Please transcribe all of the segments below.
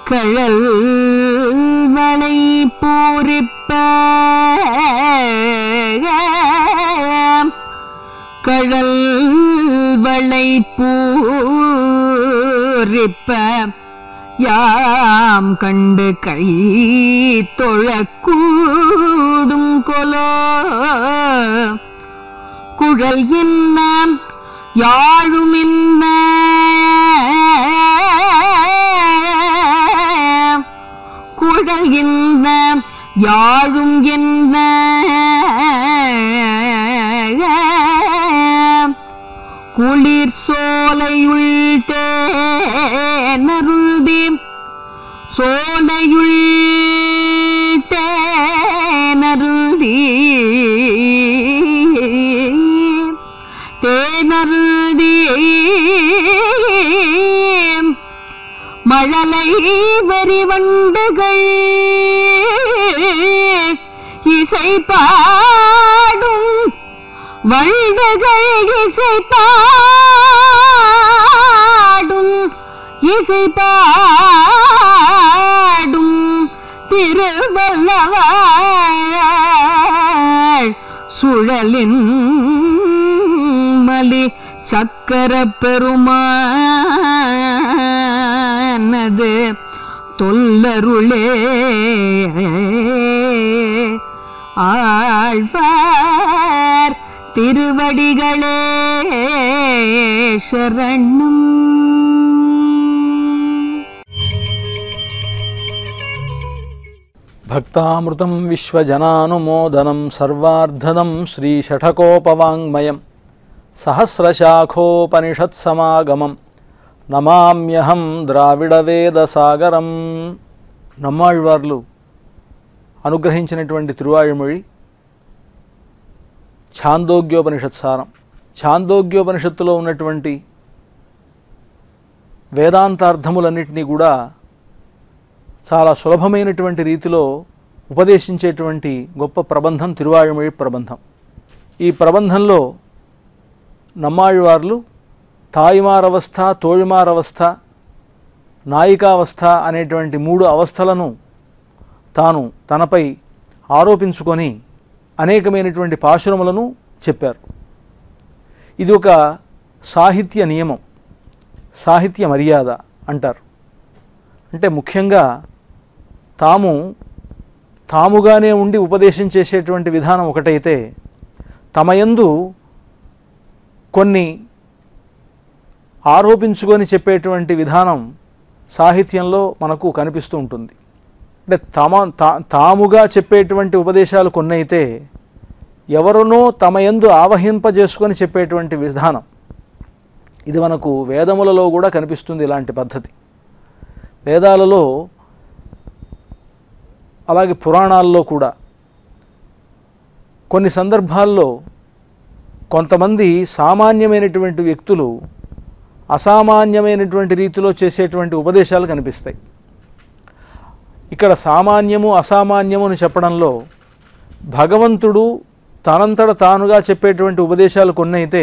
கழல் வளை பூரிப்ப கழல் வளை பூரிப்ப யாம் கண்டு கை தொழக்கூடும் கொலோ குழல் என்ன யாழும் என்ன குழல் என்ன யாழும் என்ன குளிர் சோலையுள் தேனருள்தி சோலையுள் தேனருள்தி தேனருள்தி மழலை வெறிவண்டுகள் இசை பாடும் வண்டுகள் இசை பாடும் இசை பாடும் திருவல்லவாழ் சுழலின் மலி சக்கர பெருமானது தொல்லருளே ஆழ்வார் திருவடிகளே சரணம் భక్తామృతం విశ్వజనానుమోదనం సర్వార్ధదం శ్రీషఠకోపవాङ्మయం సహస్రశాఖోపనిషత్సమాగమం నమామ్యహం ద్రావిడవేదసాగరం నమ్మాళ్వార్లు అనుగ్రహించినటువంటి తిరువాయుమొഴി ఛాందోగ్యోపనిషత్ సారం ఛాందోగ్యోపనిషత్తులో ఉన్నటువంటి వేదాంతార్థములన్నింటినీ కూడా చాలా సులభమైనటువంటి రీతిలో ఉపదేశించేటువంటి గొప్ప ప్రబంధం తిరువాయుమొഴి ప్రబంధం ఈ ప్రబంధంలో నమ్మాళ్ళవార్లు తాయిమారవస్థ తోழிమారవస్థ నాయికావస్థ అనేటువంటి మూడు అవస్థలను తాను తనపై ఆరోపించుకొని అనేకమైనటువంటి పాశురములను చెప్పారు ఇది ఒక సాహిత్య నియమం సాహిత్య మర్యాద అంటారు అంటే ముఖ్యంగా తాము తాముగానే ఉండి ఉపదేశం చేసేటువంటి విధానం ఒకటైతే తమయందు కొన్ని ఆరోపించుకొని చెప్పేటువంటి విధానం సాహిత్యంలో మనకు కనిపిస్తూ ఉంటుంది అంటే తమ తా తాముగా చెప్పేటువంటి ఉపదేశాలు కొన్ని అయితే ఎవరినో తమ యందు ఆవహింపజేసుకొని చెప్పేటువంటి విధానం ఇది మనకు వేదములలో కూడా కనిపిస్తుంది ఇలాంటి పద్ధతి వేదాలలో అలాగే పురాణాల్లో కూడా కొన్ని సందర్భాల్లో కొంతమంది సామాన్యమైనటువంటి వ్యక్తులు అసామాన్యమైనటువంటి రీతిలో చేసేటువంటి ఉపదేశాలు కనిపిస్తాయి ఇక్కడ సామాన్యము అసామాన్యము అని చెప్పడంలో భగవంతుడు తనంతట తానుగా చెప్పేటువంటి ఉపదేశాలు కొన్ని అయితే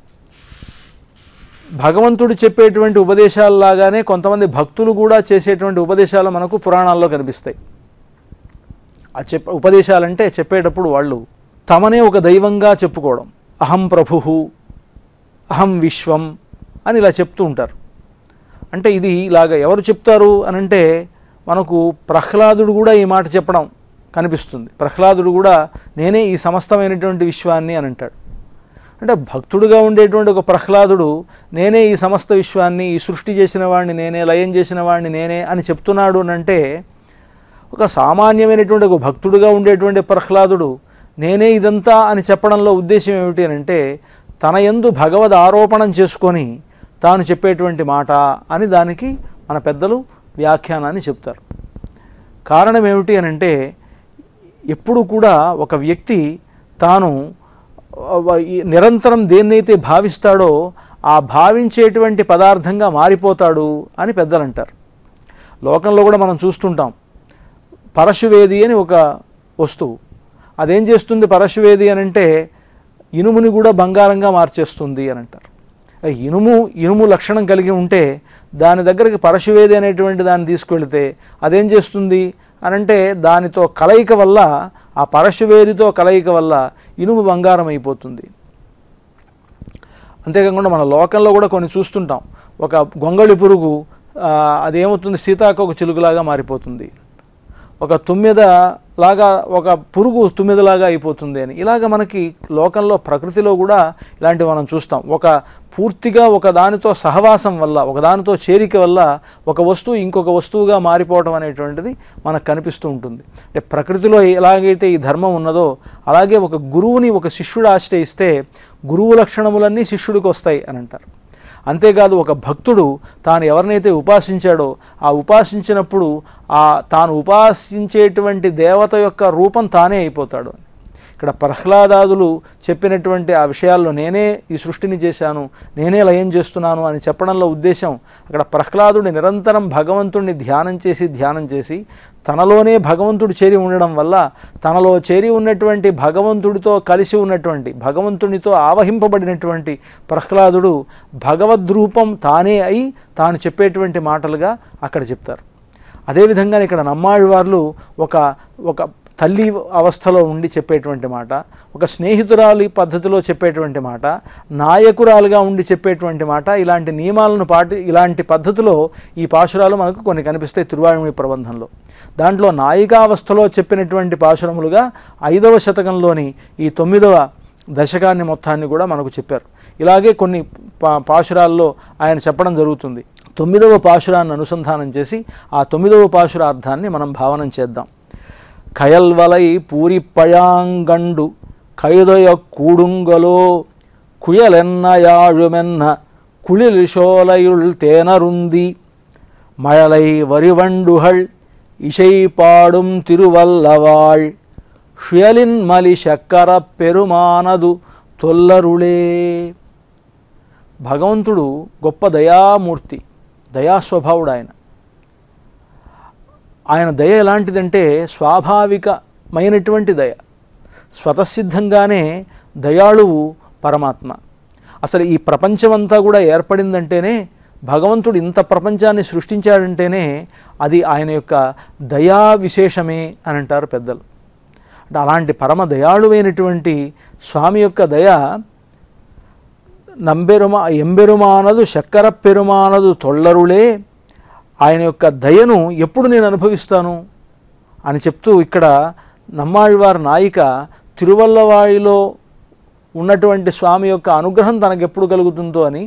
భగవంతుడు చెప్పేటువంటి ఉపదేశాలలాగానే కొంతమంది భక్తులు కూడా చేసేటువంటి ఉపదేశాలు మనకు పురాణాల్లో కనిపిస్తాయి ఆ చెప్ ఉపదేశాలంటే చెప్పేటప్పుడు వాళ్ళు తమనే ఒక దైవంగా చెప్పుకోవడం అహం ప్రభు అహం విశ్వం అని ఇలా చెప్తూ ఉంటారు అంటే ఇది ఇలాగ ఎవరు చెప్తారు అని అంటే మనకు ప్రహ్లాదుడు కూడా ఈ మాట చెప్పడం కనిపిస్తుంది ప్రహ్లాదుడు కూడా నేనే ఈ సమస్తమైనటువంటి విశ్వాన్ని అని అంటాడు అంటే భక్తుడుగా ఉండేటువంటి ఒక ప్రహ్లాదుడు నేనే ఈ సమస్త విశ్వాన్ని ఈ సృష్టి చేసిన వాడిని నేనే లయం చేసిన వాడిని నేనే అని చెప్తున్నాడు అని అంటే ఒక సామాన్యమైనటువంటి ఒక భక్తుడుగా ఉండేటువంటి ప్రహ్లాదుడు నేనే ఇదంతా అని చెప్పడంలో ఉద్దేశం ఏమిటి అని అంటే తన యందు భగవద్ ఆరోపణం చేసుకొని తాను చెప్పేటువంటి మాట అని దానికి మన పెద్దలు వ్యాఖ్యానాన్ని చెప్తారు కారణం ఏమిటి అని అంటే ఎప్పుడు కూడా ఒక వ్యక్తి తాను ఆ, ఈ నిరంతరం దేన్నైతే భావిస్తాడో ఆ భావించేటువంటి పదార్థంగా మారిపోతాడు అని పెద్దలు అంటారు లోకంలో కూడా మనం చూస్తుంటాం పరశువేది అని ఒక వస్తువు అదేం చేస్తుంది పరశువేది అని అంటే ఇనుముని కూడా బంగారంగా మార్చేస్తుంది అని అంటారు ఇనుము ఇనుము లక్షణం కలిగి ఉంటే దాని దగ్గరికి పరశువేది అనేటువంటి దాన్ని తీసుకెళ్తే అదేం చేస్తుంది అనంటే దానితో కలయిక వల్ల ఆ పరశువేదితో కలయిక వల్ల ఇనుము బంగారం అయిపోతుంది అంతేకాకుండా మన లోకంలో కూడా కొన్ని చూస్తుంటాం ఒక గొంగళి పురుగు ఆ, అదేమవుతుంది సీతాకోక చిలుకలాగా మారిపోతుంది ఒక తుమ్మెద లాగా ఒక పురుగు తుమ్మెదలాగా అయిపోతుంది అని ఇలాగ మనకి లోకంలో ప్రకృతిలో కూడా ఇలాంటివి మనం చూస్తాం ఒక పూర్తిగా ఒక దానితో సహవాసం వల్ల ఒక దానితో చేరిక వల్ల ఒక వస్తువు ఇంకొక వస్తువుగా మారిపోవడం అనేటువంటిది మనకు కనిపిస్తూ ఉంటుంది అంటే ప్రకృతిలో ఎలాగైతే ఈ ధర్మం ఉన్నదో అలాగే ఒక గురువుని ఒక శిష్యుడు ఆశ్రయిస్తే గురువు లక్షణములన్నీ శిష్యుడికి వస్తాయి అని అంటారు అంతేకాదు ఒక భక్తుడు తాను ఎవరినైతే ఉపాసించాడో ఆ ఉపాసించినప్పుడు ఆ తాను ఉపాసించేటువంటి దేవత యొక్క రూపం తానే అయిపోతాడు ఇక్కడ ప్రహ్లాదాదులు చెప్పినటువంటి ఆ విషయాల్లో నేనే ఈ సృష్టిని చేశాను నేనే లయం చేస్తున్నాను అని చెప్పడంలో ఉద్దేశం అక్కడ ప్రహ్లాదుడి నిరంతరం భగవంతుడిని ధ్యానం చేసి ధ్యానం చేసి తనలోనే భగవంతుడు చేరి ఉండడం వల్ల తనలో చేరి ఉన్నటువంటి భగవంతుడితో కలిసి ఉన్నటువంటి భగవంతునితో ఆవహింపబడినటువంటి ప్రహ్లాదుడు భగవద్రూపం తానే అయి తాను చెప్పేటువంటి మాటలుగా అక్కడ చెప్తారు అదేవిధంగా ఇక్కడ నమ్మాళ్ళవార్లు ఒక ఒక తల్లి అవస్థలో ఉండి చెప్పేటువంటి మాట ఒక స్నేహితురాలి పద్ధతిలో చెప్పేటువంటి మాట నాయకురాలుగా ఉండి చెప్పేటువంటి మాట ఇలాంటి నియమాలను పాటి ఇలాంటి పద్ధతిలో ఈ పాశురాలు మనకు కొన్ని కనిపిస్తాయి తిరువాయుమి ప్రబంధంలో దాంట్లో నాయికావస్థలో చెప్పినటువంటి పాశురములుగా ఐదవ శతకంలోని ఈ తొమ్మిదవ దశకాన్ని మొత్తాన్ని కూడా మనకు చెప్పారు ఇలాగే కొన్ని పా పాశురాల్లో ఆయన చెప్పడం జరుగుతుంది తొమ్మిదవ పాశురాన్ని అనుసంధానం చేసి ఆ తొమ్మిదవ పాశురార్థాన్ని మనం భావనం చేద్దాం కయల్వలై పూరిప్పయాంగండు కయుదయ కూడుంగలో కుయలెన్నయాழுமெన్న குளிலிசோலையுள் தேனருந்தி மழலை வரிவண்டுகள் இசை பாடும் திருவல்லவாள் షుయలిన్ మలి శక్కర పెరుమానదు తొల్లరులే భగవంతుడు గొప్ప దయామూర్తి దయాస్వభావుడు ఆయన ఆయన దయ ఎలాంటిదంటే స్వాభావికమైనటువంటి దయ స్వతసిద్ధంగానే దయాళువు పరమాత్మ అసలు ఈ ప్రపంచమంతా కూడా ఏర్పడిందంటేనే భగవంతుడు ఇంత ప్రపంచాన్ని సృష్టించాడంటేనే అది ఆయన యొక్క దయా విశేషమే అని అంటారు పెద్దలు అంటే అలాంటి పరమ దయాళువైనటువంటి స్వామి యొక్క దయ నంబెరుమా ఎంబెరుమానదు శక్కర పెరుమానదు తొళ్ళరులే ఆయన యొక్క దయను ఎప్పుడు నేను అనుభవిస్తాను అని చెప్తూ ఇక్కడ నమ్మాళ్ళవారి నాయిక తిరువల్లవాయిలో ఉన్నటువంటి స్వామి యొక్క అనుగ్రహం తనకు ఎప్పుడు కలుగుతుందో అని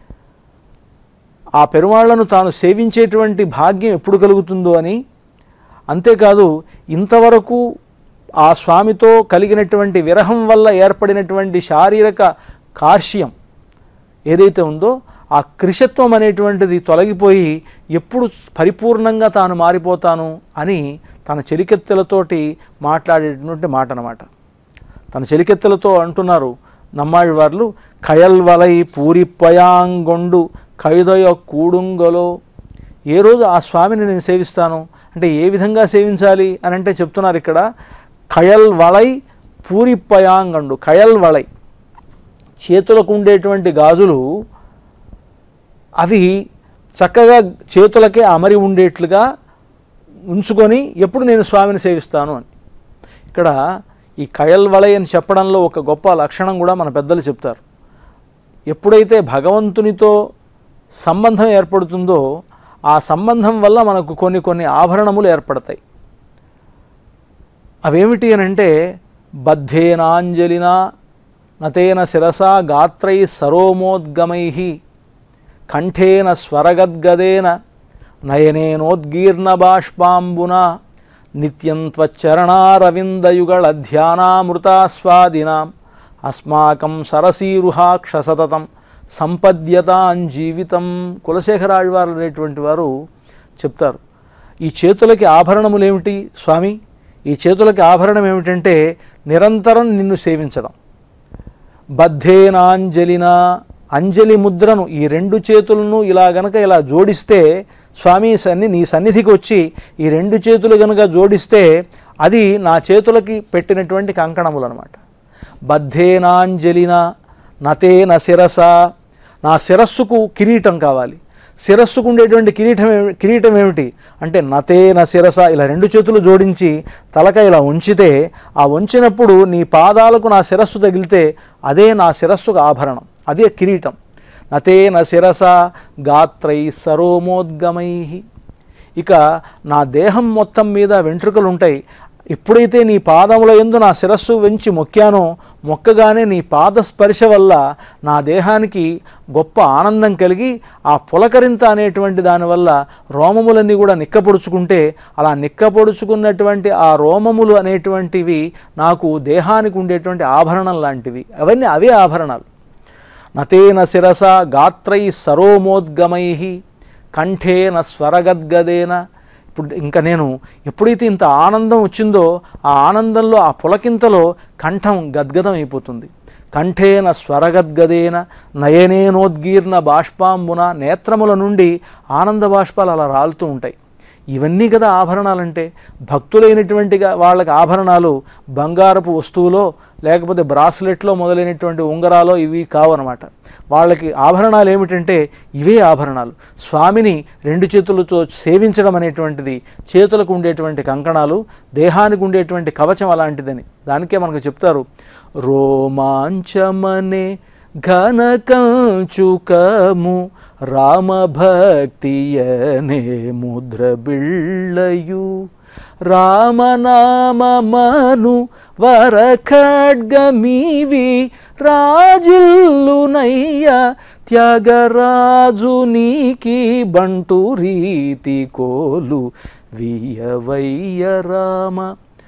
ఆ పెరుమాళ్లను తాను సేవించేటువంటి భాగ్యం ఎప్పుడు కలుగుతుందో అని అంతేకాదు ఇంతవరకు ఆ స్వామితో కలిగినటువంటి విరహం వల్ల ఏర్పడినటువంటి శారీరక కార్ష్యం ఏదైతే ఉందో ఆ కృషత్వం అనేటువంటిది తొలగిపోయి ఎప్పుడు పరిపూర్ణంగా తాను మారిపోతాను అని తన చెలికెత్తెలతోటి మాట్లాడేటువంటి మాట అన్నమాట తన చెలికెత్తెలతో అంటున్నారు నమ్మాళ్ళవార్లు కయల్వలై పూరిప్పయాంగొండు కైదయ కూడుంగలో ఏ రోజు ఆ స్వామిని నేను సేవిస్తాను అంటే ఏ విధంగా సేవించాలి అని అంటే చెప్తున్నారు ఇక్కడ కయల్ వళై పూరిప్పయాంగండు కయల్ వళై చేతులకు ఉండేటువంటి గాజులు అవి చక్కగా చేతులకే అమరి ఉండేట్లుగా ఉంచుకొని ఎప్పుడు నేను స్వామిని సేవిస్తాను అని ఇక్కడ ఈ కయల్ వలై అని చెప్పడంలో ఒక గొప్ప లక్షణం కూడా మన పెద్దలు చెప్తారు ఎప్పుడైతే భగవంతునితో సంబంధం ఏర్పడుతుందో ఆ సంబంధం వల్ల మనకు కొన్ని కొన్ని ఆభరణములు ఏర్పడతాయి అవేమిటి అని అంటే బద్ధేనాంజలినా నతేన శిరసా గాత్రై సరోమోద్గమై కంఠేన స్వరగద్గదేన నయనేనోద్గీర్ణ బాష్పాంబున నిత్యం త్వచ్చరణారవిందయుగళ ధ్యానామృతాస్వాదినాం అస్మాకం సరసీరుహాక్ష సతతం సంపద్యతాంజీవితం కులశేఖరాళ్వారు అనేటువంటి వారు చెప్తారు ఈ చేతులకి ఆభరణములు ఏమిటి స్వామి ఈ చేతులకి ఆభరణం ఏమిటంటే నిరంతరం నిన్ను సేవించడం బద్ధేనాంజలిన అంజలి ముద్రను ఈ రెండు చేతులను ఇలా గనక ఇలా జోడిస్తే స్వామి సన్ని నీ సన్నిధికి వచ్చి ఈ రెండు చేతులు గనక జోడిస్తే అది నా చేతులకి పెట్టినటువంటి కంకణములు అనమాట బద్ధేనాంజలిన నతేన శిరస నా శిరస్సుకు కిరీటం కావాలి శిరస్సుకు ఉండేటువంటి కిరీటం ఏమి- కిరీటం ఏమిటి అంటే నతే నా శిరస ఇలా రెండు చేతులు జోడించి తలక ఇలా ఉంచితే ఆ ఉంచినప్పుడు నీ పాదాలకు నా శిరస్సు తగిలితే అదే నా శిరస్సుకు ఆభరణం అదే కిరీటం నతే నా శిరస గాత్రై సరోమోద్గమై ఇక నా దేహం మొత్తం మీద వెంట్రుకలు ఉంటాయి ఎప్పుడైతే నీ పాదముల ఎందు నా శిరస్సు వెంచి మొక్కానో మొక్కగానే నీ పాద స్పర్శ వల్ల నా దేహానికి గొప్ప ఆనందం కలిగి ఆ పులకరింత అనేటువంటి దానివల్ల రోమములన్నీ కూడా నిక్కపొడుచుకుంటే అలా నిక్కపొడుచుకున్నటువంటి ఆ రోమములు అనేటువంటివి నాకు దేహానికి ఉండేటువంటి ఆభరణం లాంటివి అవన్నీ అవే ఆభరణాలు నతేన శిరస గాత్రై సరోమోద్గమై కంఠేన స్వరగద్గదేన ఇప్పుడు ఇంకా నేను ఎప్పుడైతే ఇంత ఆనందం వచ్చిందో ఆ ఆనందంలో ఆ పులకింతలో కంఠం గద్గదం అయిపోతుంది కంఠేన స్వరగద్గదేన నయనేనోద్గీర్ణ బాష్పాంబున నేత్రముల నుండి ఆనంద బాష్పాలు అలా రాలుతూ ఉంటాయి ఇవన్నీ కదా ఆభరణాలంటే భక్తులైనటువంటిగా వాళ్ళకి ఆభరణాలు బంగారపు వస్తువులో లేకపోతే బ్రాస్లెట్లో మొదలైనటువంటి ఉంగరాలో ఇవి కావన్నమాట వాళ్ళకి ఆభరణాలు ఏమిటంటే ఇవే ఆభరణాలు స్వామిని రెండు చేతులతో సేవించడం అనేటువంటిది చేతులకు ఉండేటువంటి కంకణాలు దేహానికి ఉండేటువంటి కవచం అలాంటిదని దానికే మనకు చెప్తారు రోమాంచమనే ఘనకంచుకము రామభక్తియనే ముద్ర బిళ్ళయు రామనామమను వరఖడ్గమీవి రాజిల్లునయ్య త్యాగరాజు నీకి బంటు రీతి కోలు వియవయ్య రామ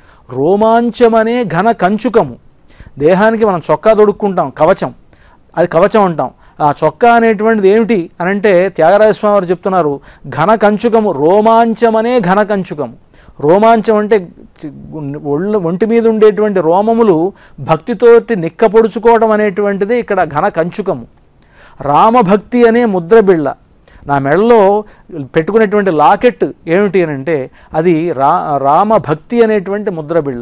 రోమాంచమనే ఘన కంచుకము దేహానికి మనం చొక్కా తొడుక్కుంటాం కవచం అది కవచం అంటాం ఆ చొక్కా అనేటువంటిది ఏమిటి అని అంటే త్యాగరాజస్వామి వారు చెప్తున్నారు ఘన కంచుకము రోమాంచమనే ఘన కంచుకము రోమాంచం అంటే చి- ఒళ్ళు ఒంటి మీద ఉండేటువంటి రోమములు భక్తితోటి నిక్కపొడుచుకోవడం అనేటువంటిది ఇక్కడ ఘన కంచుకము రామభక్తి అనే ముద్ర బిళ్ళ నా మెడలో పెట్టుకునేటువంటి లాకెట్ ఏమిటి అని అంటే అది రా రామభక్తి అనేటువంటి ముద్ర బిళ్ళ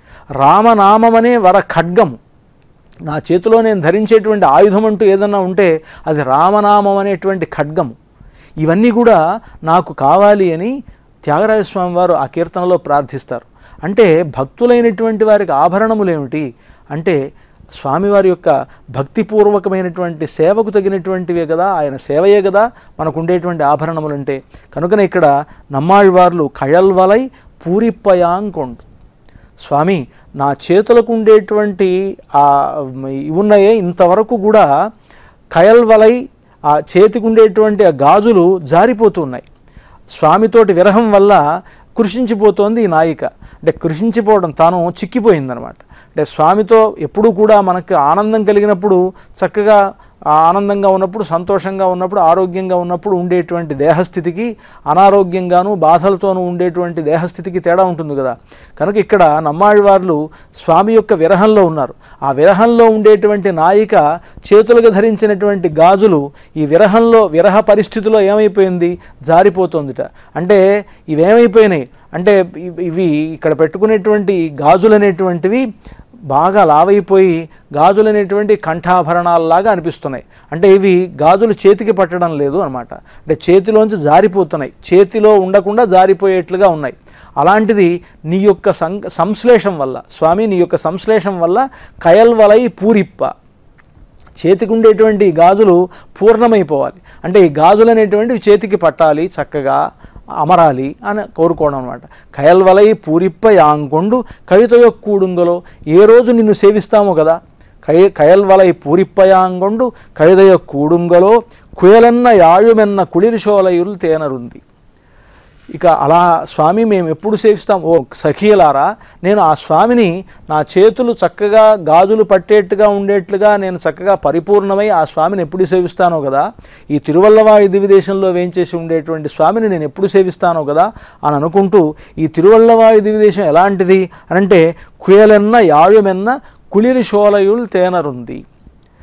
రామనామం అనే వర ఖడ్గము నా చేతిలో నేను ధరించేటువంటి ఆయుధం అంటూ ఏదన్నా ఉంటే అది రామనామం అనేటువంటి ఖడ్గము ఇవన్నీ కూడా నాకు కావాలి అని త్యాగరాజస్వామి వారు ఆ కీర్తనలో ప్రార్థిస్తారు అంటే భక్తులైనటువంటి వారికి ఆభరణములు ఏమిటి అంటే స్వామివారి యొక్క భక్తిపూర్వకమైనటువంటి సేవకు తగినటువంటివే కదా ఆయన సేవయే కదా మనకు ఉండేటువంటి ఆభరణములు అంటే కనుకనే ఇక్కడ నమ్మాళ్ళవార్లు కయల్వలై పూరిప్పయాంకొండు స్వామి నా చేతులకు ఉండేటువంటి ఆ ఇవి ఉన్నాయే ఇంతవరకు కూడా కయల్వలై ఆ చేతికి ఉండేటువంటి ఆ గాజులు జారిపోతున్నాయి స్వామితోటి విరహం వల్ల కృషించిపోతోంది ఈ నాయిక అంటే కృషించిపోవడం తాను చిక్కిపోయిందనమాట అంటే స్వామితో ఎప్పుడూ కూడా మనకు ఆనందం కలిగినప్పుడు చక్కగా ఆ ఆనందంగా ఉన్నప్పుడు సంతోషంగా ఉన్నప్పుడు ఆరోగ్యంగా ఉన్నప్పుడు ఉండేటువంటి దేహస్థితికి అనారోగ్యంగాను బాధలతోనూ ఉండేటువంటి దేహస్థితికి తేడా ఉంటుంది కదా కనుక ఇక్కడ నమ్మాళ్ళవార్లు స్వామి యొక్క విరహంలో ఉన్నారు ఆ విరహంలో ఉండేటువంటి నాయిక చేతులుగా ధరించినటువంటి గాజులు ఈ విరహంలో విరహ పరిస్థితిలో ఏమైపోయింది జారిపోతుందిట అంటే ఇవేమైపోయినాయి అంటే ఇవి- ఇవి ఇక్కడ పెట్టుకునేటువంటి గాజులు అనేటువంటివి బాగా లావైపోయి గాజులు అనేటువంటి కంఠాభరణాలలాగా అనిపిస్తున్నాయి అంటే ఇవి గాజులు చేతికి పట్టడం లేదు అనమాట అంటే చేతిలోంచి జారిపోతున్నాయి చేతిలో ఉండకుండా జారిపోయేట్లుగా ఉన్నాయి అలాంటిది నీ యొక్క సం సంశ్లేషం వల్ల స్వామి నీ యొక్క సంశ్లేషం వల్ల కయల్వలై పూరిప్ప చేతికి ఉండేటువంటి ఈ గాజులు పూర్ణమైపోవాలి అంటే ఈ గాజులు అనేటువంటివి చేతికి పట్టాలి చక్కగా అమరాలి అని కోరుకోవడం అనమాట కయల్వలై పూరిప్ప యాంకొండు కవితయొ కూడుంగలో ఏ రోజు నిన్ను సేవిస్తామో కదా కయ కయల్వలై పూరిప్పయాంగొండు కవితయొ కూడుంగలో కుయలన్న యాయుమెన్న కుళిరిశోలయులు తేనరుంది ఇక అలా స్వామి మేము ఎప్పుడు సేవిస్తాం ఓ సఖీలారా నేను ఆ స్వామిని నా చేతులు చక్కగా గాజులు పట్టేట్టుగా ఉండేట్లుగా నేను చక్కగా పరిపూర్ణమై ఆ స్వామిని ఎప్పుడు సేవిస్తానో కదా ఈ తిరువల్లవాయి దివిదేశంలో వేంచేసి ఉండేటువంటి స్వామిని నేను ఎప్పుడు సేవిస్తానో కదా అని అనుకుంటూ ఈ తిరువల్లవాయి దివిదేశం ఎలాంటిది అనంటే కుయలెన్న యాయుమెన్న కుళిరి శోలయుల్ తేనరుంది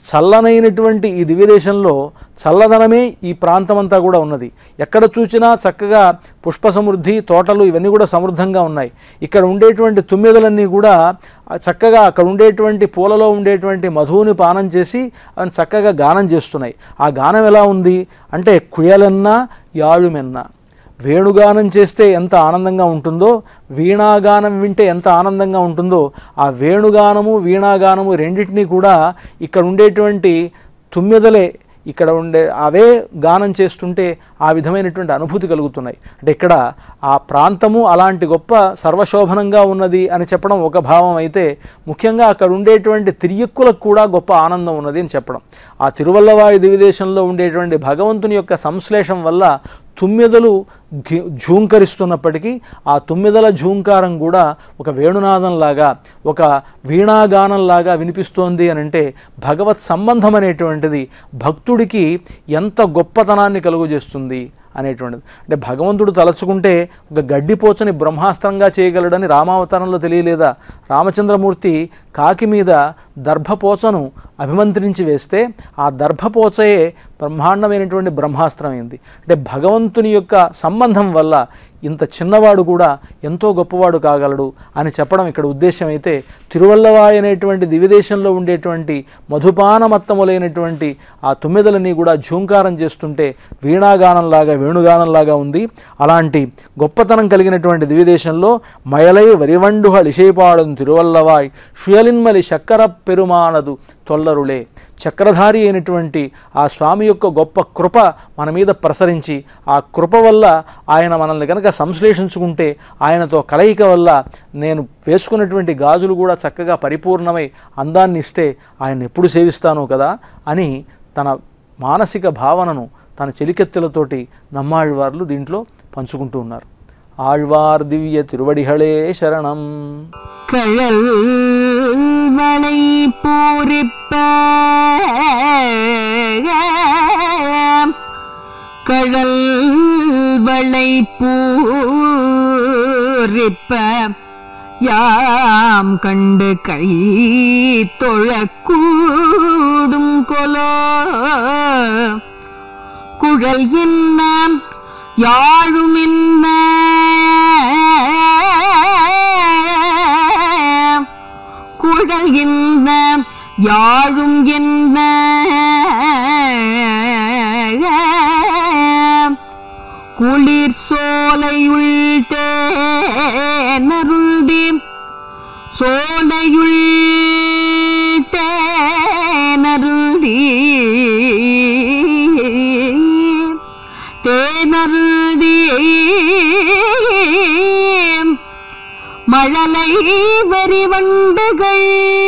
చల్లనైనటువంటి ఈ దివ్యదేశంలో చల్లదనమే ఈ ప్రాంతమంతా కూడా ఉన్నది ఎక్కడ చూసినా చక్కగా పుష్ప సమృద్ధి తోటలు ఇవన్నీ కూడా సమృద్ధంగా ఉన్నాయి ఇక్కడ ఉండేటువంటి తుమ్మెదలన్నీ కూడా ఆ చక్కగా అక్కడ ఉండేటువంటి పూలలో ఉండేటువంటి మధువుని పానం చేసి అవి చక్కగా గానం చేస్తున్నాయి ఆ గానం ఎలా ఉంది అంటే కుయలన్నా యాഴുమెన్నా వేణుగానం చేస్తే ఎంత ఆనందంగా ఉంటుందో వీణాగానం వింటే ఎంత ఆనందంగా ఉంటుందో ఆ వేణుగానము వీణాగానము రెండింటినీ కూడా ఇక్కడ ఉండేటువంటి తుమ్మెదలే ఇక్కడ ఉండే అవే గానం చేస్తుంటే ఆ విధమైనటువంటి అనుభూతి కలుగుతున్నాయి అంటే ఇక్కడ ఆ ప్రాంతము అలాంటి గొప్ప సర్వశోభనంగా ఉన్నది అని చెప్పడం ఒక భావం అయితే ముఖ్యంగా అక్కడ ఉండేటువంటి తిరియక్కులకు కూడా గొప్ప ఆనందం ఉన్నది అని చెప్పడం ఆ తిరువల్లవాయు దివిదేశంలో ఉండేటువంటి భగవంతుని యొక్క సంశ్లేషం వల్ల తుమ్మెదలు ఘి- ఝూంకరిస్తున్నప్పటికీ ఆ తుమ్మెదల ఝూంకారం కూడా ఒక వేణునాదంలాగా ఒక వీణాగానంలాగా వినిపిస్తోంది అని అంటే భగవత్ సంబంధం అనేటువంటిది భక్తుడికి ఎంత గొప్పతనాన్ని కలుగజేస్తుంది అనేటువంటిది అంటే భగవంతుడు తలచుకుంటే ఒక గడ్డిపోచని బ్రహ్మాస్త్రంగా చేయగలడని రామావతారంలో తెలియలేదా రామచంద్రమూర్తి కాకి మీద దర్భపోచను అభిమంత్రించి వేస్తే ఆ దర్భపోచయే బ్రహ్మాండమైనటువంటి బ్రహ్మాస్త్రమైంది అంటే భగవంతుని యొక్క సంబంధం వల్ల ఇంత చిన్నవాడు కూడా ఎంతో గొప్పవాడు కాగలడు అని చెప్పడం ఇక్కడ ఉద్దేశం అయితే తిరువల్లవాయి అనేటువంటి దివిదేశంలో ఉండేటువంటి మధుపానమత్తములైనటువంటి ఆ తుమ్మెదలని కూడా ఝూంకారం చేస్తుంటే వీణాగానంలాగా వేణుగానంలాగా ఉంది అలాంటి గొప్పతనం కలిగినటువంటి దివిదేశంలో మయలై వరివండుహ లిషేపాడు తిరువల్లవాయ్ షుయలిన్మలి చక్కర పెరుమానదు తొల్లరులే చక్రధారి అయినటువంటి ఆ స్వామి యొక్క గొప్ప కృప మన మీద ప్రసరించి ఆ కృప వల్ల ఆయన మనల్ని కనుక సంశ్లేషించుకుంటే ఆయనతో కలయిక వల్ల నేను వేసుకున్నటువంటి గాజులు కూడా చక్కగా పరిపూర్ణమై అందాన్ని ఇస్తే ఆయన ఎప్పుడు సేవిస్తానో కదా అని తన మానసిక భావనను తన చెలికెత్తెలతోటి నమ్మాళ్వార్లు దీంట్లో పంచుకుంటూ ఉన్నారు ఆళ్వార్ దివ్య తిరువడిహళే శరణం கழல் வளை பூரிப்ப கழல் வளை பூரிப்ப யாம் கண்டு கை தொழக்கூடும் கொலோ குழல் என்ன யாழும் என்ன குழல் என்ன யாழும் என்ன குளிர் சோலையுள் தேனருள்தி சோலையுள் தேனருள்தி தேனருள்தி மழலை வரிவண்டுகள்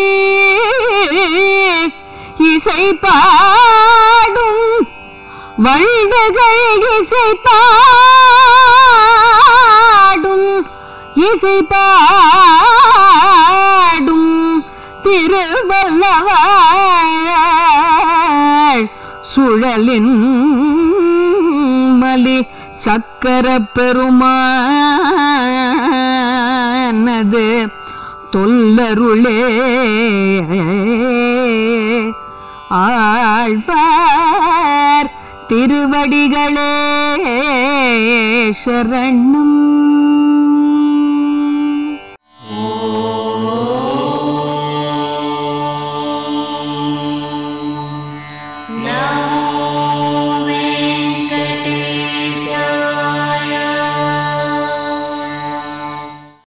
இசை பாடும் வண்டுகள் இசை பாடும் இசை பாடும் திருவல்லவாழ் சுழலின் மலி சக்கர பெருமானது தொல்லருளே ஆழ்வார் திருவடிகளே சரணம் नमः